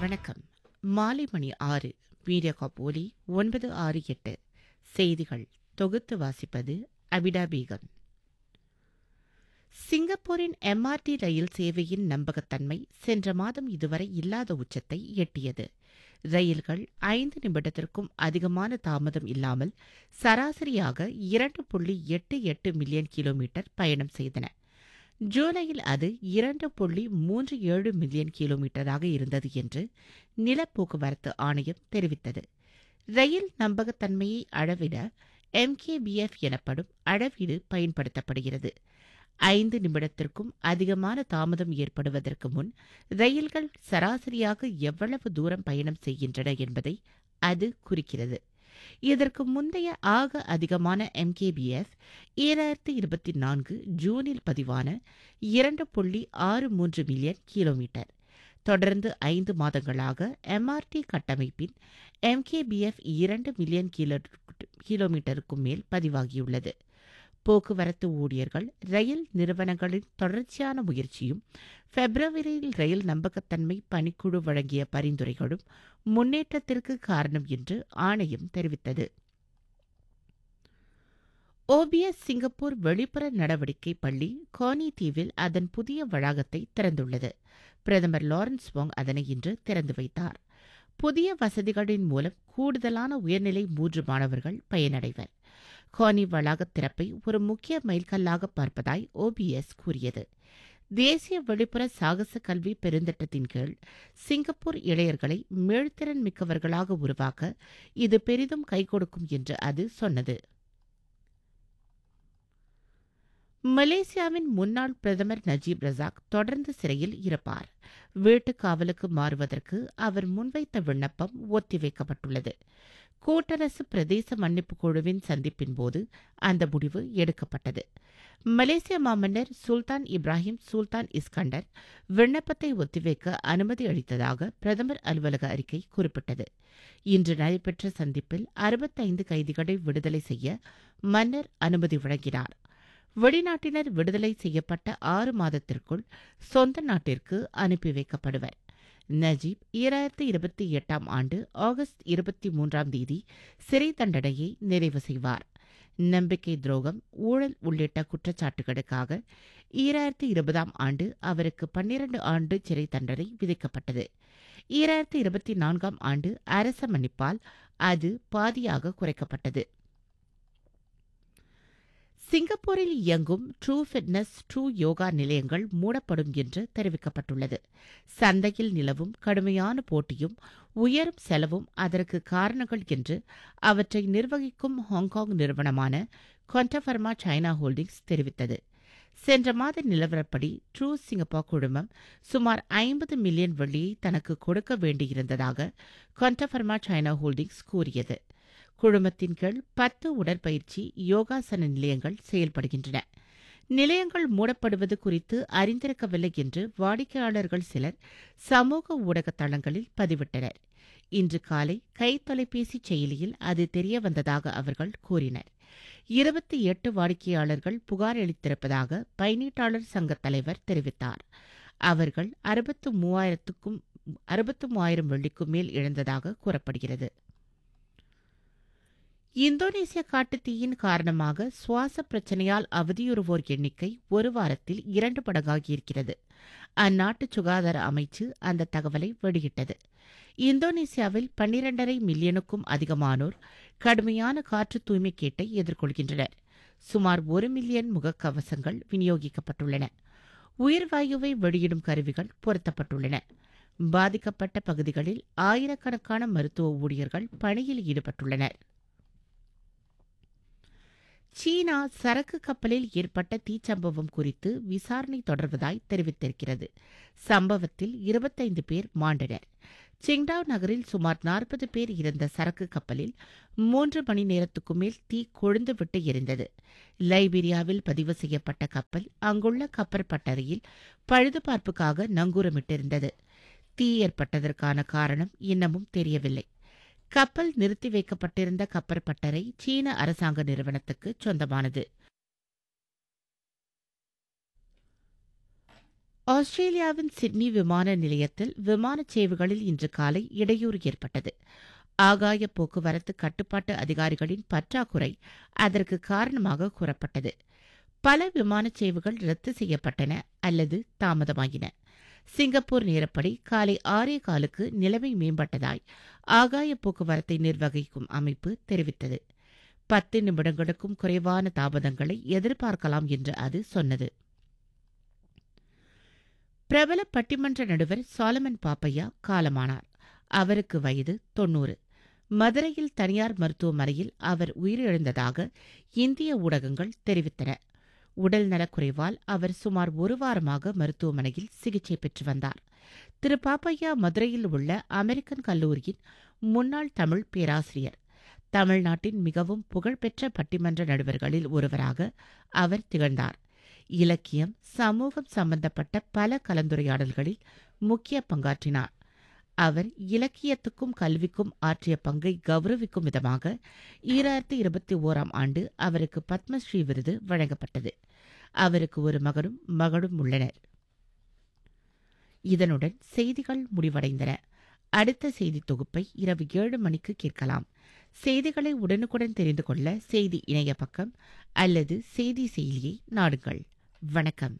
வணக்கம் மாலை மணி ஆறு மீடியாகாப் ஒலி ஒன்பது ஆறு எட்டு செய்திகள் தொகுத்து வாசிப்பது அபிடா பேகம் சிங்கப்பூரின் எம்ஆர்டி ரயில் சேவையின் நம்பகத்தன்மை சென்ற மாதம் இதுவரை இல்லாத உச்சத்தை எட்டியது ரயில்கள் ஐந்து நிமிடத்திற்கும் அதிகமான தாமதம் இல்லாமல் சராசரியாக இரண்டு புள்ளி எட்டு எட்டு மில்லியன் கிலோமீட்டர் பயணம் செய்தன ஜூலையில் அது இரண்டு புள்ளி மூன்று ஏழு மில்லியன் கிலோமீட்டராக இருந்தது என்று நிலப்போக்குவரத்து ஆணையம் தெரிவித்தது ரயில் நம்பகத்தன்மையை அளவிட எம்கேபிஎஃப் எனப்படும் அளவீடு பயன்படுத்தப்படுகிறது ஐந்து நிமிடத்திற்கும் அதிகமான தாமதம் ஏற்படுவதற்கு முன் ரயில்கள் சராசரியாக எவ்வளவு தூரம் பயணம் செய்கின்றன என்பதை அது குறிக்கிறது இதற்கு முந்தைய ஆக அதிகமான எம்கேபிஎஃப் ஈராயிரத்தி இருபத்தி நான்கு ஜூனில் பதிவான இரண்டு புள்ளி ஆறு மூன்று மில்லியன் கிலோமீட்டர் தொடர்ந்து ஐந்து மாதங்களாக எம்ஆர்டி கட்டமைப்பின் எம்கேபிஎஃப் இரண்டு மில்லியன் கிலோ கிலோமீட்டருக்கும் மேல் பதிவாகியுள்ளது போக்குவரத்து ஊழியர்கள் ரயில் நிறுவனங்களின் தொடர்ச்சியான முயற்சியும் பிப்ரவரியில் ரயில் நம்பகத்தன்மை பணிக்குழு வழங்கிய பரிந்துரைகளும் முன்னேற்றத்திற்கு காரணம் என்று ஆணையம் தெரிவித்தது ஓபிஎஸ் சிங்கப்பூர் வெளிப்புற நடவடிக்கை பள்ளி கோனி தீவில் அதன் புதிய வளாகத்தை திறந்துள்ளது பிரதமர் லாரன்ஸ் வாங் அதனை இன்று திறந்து வைத்தார் புதிய வசதிகளின் மூலம் கூடுதலான உயர்நிலை மூன்று மாணவர்கள் பயனடைவர் கோனி வளாக திறப்பை ஒரு முக்கிய மைல்கல்லாக பார்ப்பதாய் ஓபிஎஸ் கூறியது தேசிய வெளிப்புற சாகச கல்வி பெருந்திட்டத்தின் கீழ் சிங்கப்பூர் இளையர்களை மேழ்திறன் மிக்கவர்களாக உருவாக்க இது பெரிதும் கை கொடுக்கும் என்று அது சொன்னது மலேசியாவின் முன்னாள் பிரதமர் நஜீப் ரசாக் தொடர்ந்து சிறையில் இருப்பார் வீட்டு காவலுக்கு மாறுவதற்கு அவர் முன்வைத்த விண்ணப்பம் ஒத்திவைக்கப்பட்டுள்ளது கூட்டரசு பிரதேச மன்னிப்பு குழுவின் சந்திப்பின் போது அந்த முடிவு எடுக்கப்பட்டது மலேசிய மாமன்னர் சுல்தான் இப்ராஹிம் சுல்தான் இஸ்கண்டர் விண்ணப்பத்தை ஒத்திவைக்க அனுமதி அளித்ததாக பிரதமர் அலுவலக அறிக்கை குறிப்பிட்டது இன்று நடைபெற்ற சந்திப்பில் அறுபத்தைந்து கைதிகளை விடுதலை செய்ய மன்னர் அனுமதி வழங்கினார் வெளிநாட்டினர் விடுதலை செய்யப்பட்ட ஆறு மாதத்திற்குள் சொந்த நாட்டிற்கு அனுப்பி வைக்கப்படுவர் நஜீப் ஈராயிரத்தி இருபத்தி எட்டாம் ஆண்டு ஆகஸ்ட் இருபத்தி மூன்றாம் தேதி சிறை தண்டனையை நிறைவு செய்வார் நம்பிக்கை துரோகம் ஊழல் உள்ளிட்ட குற்றச்சாட்டுகளுக்காக ஈராயிரத்தி இருபதாம் ஆண்டு அவருக்கு பன்னிரண்டு ஆண்டு சிறை தண்டனை விதிக்கப்பட்டது ஈராயிரத்தி இருபத்தி நான்காம் ஆண்டு அரச மன்னிப்பால் அது பாதியாக குறைக்கப்பட்டது சிங்கப்பூரில் இயங்கும் ட்ரூ ஃபிட்னஸ் ட்ரூ யோகா நிலையங்கள் மூடப்படும் என்று தெரிவிக்கப்பட்டுள்ளது சந்தையில் நிலவும் கடுமையான போட்டியும் உயரும் செலவும் அதற்கு காரணங்கள் என்று அவற்றை நிர்வகிக்கும் ஹாங்காங் நிறுவனமான கொண்டபர்மா சைனா ஹோல்டிங்ஸ் தெரிவித்தது சென்ற மாத நிலவரப்படி ட்ரூ சிங்கப்பூர் குழுமம் சுமார் ஐம்பது மில்லியன் வெள்ளியை தனக்கு கொடுக்க வேண்டியிருந்ததாக கொண்டபர்மா சைனா ஹோல்டிங்ஸ் கூறியது குழுமத்தின் கீழ் பத்து உடற்பயிற்சி யோகாசன நிலையங்கள் செயல்படுகின்றன நிலையங்கள் மூடப்படுவது குறித்து அறிந்திருக்கவில்லை என்று வாடிக்கையாளர்கள் சிலர் சமூக ஊடக தளங்களில் பதிவிட்டனர் இன்று காலை கை தொலைபேசி செயலியில் அது தெரிய வந்ததாக அவர்கள் கூறினர் இருபத்தி எட்டு வாடிக்கையாளர்கள் புகார் அளித்திருப்பதாக பயணீட்டாளர் சங்க தலைவர் தெரிவித்தார் அவர்கள் அறுபத்து மூவாயிரத்துக்கும் அறுபத்து மூவாயிரம் வெள்ளிக்கும் மேல் இழந்ததாக கூறப்படுகிறது இந்தோனேசிய காட்டுத்தீயின் காரணமாக சுவாச பிரச்சனையால் அவதியுறுவோர் எண்ணிக்கை ஒரு வாரத்தில் இரண்டு மடங்காகியிருக்கிறது அந்நாட்டு சுகாதார அமைச்சு அந்த தகவலை வெளியிட்டது இந்தோனேசியாவில் பன்னிரண்டரை மில்லியனுக்கும் அதிகமானோர் கடுமையான காற்று தூய்மை கேட்டை எதிர்கொள்கின்றனர் சுமார் ஒரு மில்லியன் முகக்கவசங்கள் விநியோகிக்கப்பட்டுள்ளன உயிர்வாயுவை வெளியிடும் கருவிகள் பொருத்தப்பட்டுள்ளன பாதிக்கப்பட்ட பகுதிகளில் ஆயிரக்கணக்கான மருத்துவ ஊழியர்கள் பணியில் ஈடுபட்டுள்ளனர் சீனா சரக்கு கப்பலில் ஏற்பட்ட தீச்சம்பவம் குறித்து விசாரணை தொடர்வதாய் தெரிவித்திருக்கிறது சம்பவத்தில் இருபத்தைந்து பேர் மாண்டனர் சிங்டாவ் நகரில் சுமார் நாற்பது பேர் இருந்த சரக்கு கப்பலில் மூன்று மணி நேரத்துக்கு மேல் தீ கொழுந்துவிட்டு எரிந்தது லைபீரியாவில் பதிவு செய்யப்பட்ட கப்பல் அங்குள்ள கப்பல் பட்டறையில் பழுதுபார்ப்புக்காக நங்கூரமிட்டிருந்தது தீ ஏற்பட்டதற்கான காரணம் இன்னமும் தெரியவில்லை கப்பல் நிறுத்தி வைக்கப்பட்டிருந்த கப்பல் பட்டறை சீன அரசாங்க நிறுவனத்துக்கு சொந்தமானது ஆஸ்திரேலியாவின் சிட்னி விமான நிலையத்தில் விமானச் சேவைகளில் இன்று காலை இடையூறு ஏற்பட்டது ஆகாய போக்குவரத்து கட்டுப்பாட்டு அதிகாரிகளின் பற்றாக்குறை அதற்கு காரணமாக கூறப்பட்டது பல விமானச் சேவைகள் ரத்து செய்யப்பட்டன அல்லது தாமதமாகின சிங்கப்பூர் நேரப்படி காலை ஆறே காலுக்கு நிலைமை மேம்பட்டதாய் ஆகாய போக்குவரத்தை நிர்வகிக்கும் அமைப்பு தெரிவித்தது பத்து நிமிடங்களுக்கும் குறைவான தாமதங்களை எதிர்பார்க்கலாம் என்று அது சொன்னது பிரபல பட்டிமன்ற நடுவர் சாலமன் பாப்பையா காலமானார் அவருக்கு வயது தொன்னூறு மதுரையில் தனியார் மருத்துவமனையில் அவர் உயிரிழந்ததாக இந்திய ஊடகங்கள் தெரிவித்தன உடல் நலக்குறைவால் அவர் சுமார் ஒரு வாரமாக மருத்துவமனையில் சிகிச்சை பெற்று வந்தார் திரு பாப்பையா மதுரையில் உள்ள அமெரிக்கன் கல்லூரியின் முன்னாள் தமிழ் பேராசிரியர் தமிழ்நாட்டின் மிகவும் புகழ்பெற்ற பட்டிமன்ற நடுவர்களில் ஒருவராக அவர் திகழ்ந்தார் இலக்கியம் சமூகம் சம்பந்தப்பட்ட பல கலந்துரையாடல்களில் முக்கிய பங்காற்றினார் அவர் இலக்கியத்துக்கும் கல்விக்கும் ஆற்றிய பங்கை கௌரவிக்கும் விதமாக ஈராயிரத்தி இருபத்தி ஓராம் ஆண்டு அவருக்கு பத்மஸ்ரீ விருது வழங்கப்பட்டது அவருக்கு ஒரு மகனும் மகளும் உள்ளனர் இதனுடன் செய்திகள் முடிவடைந்தன அடுத்த செய்தி தொகுப்பை இரவு ஏழு மணிக்கு கேட்கலாம் செய்திகளை உடனுக்குடன் தெரிந்து கொள்ள செய்தி இணைய பக்கம் அல்லது செய்தி செயலியை நாடுங்கள் வணக்கம்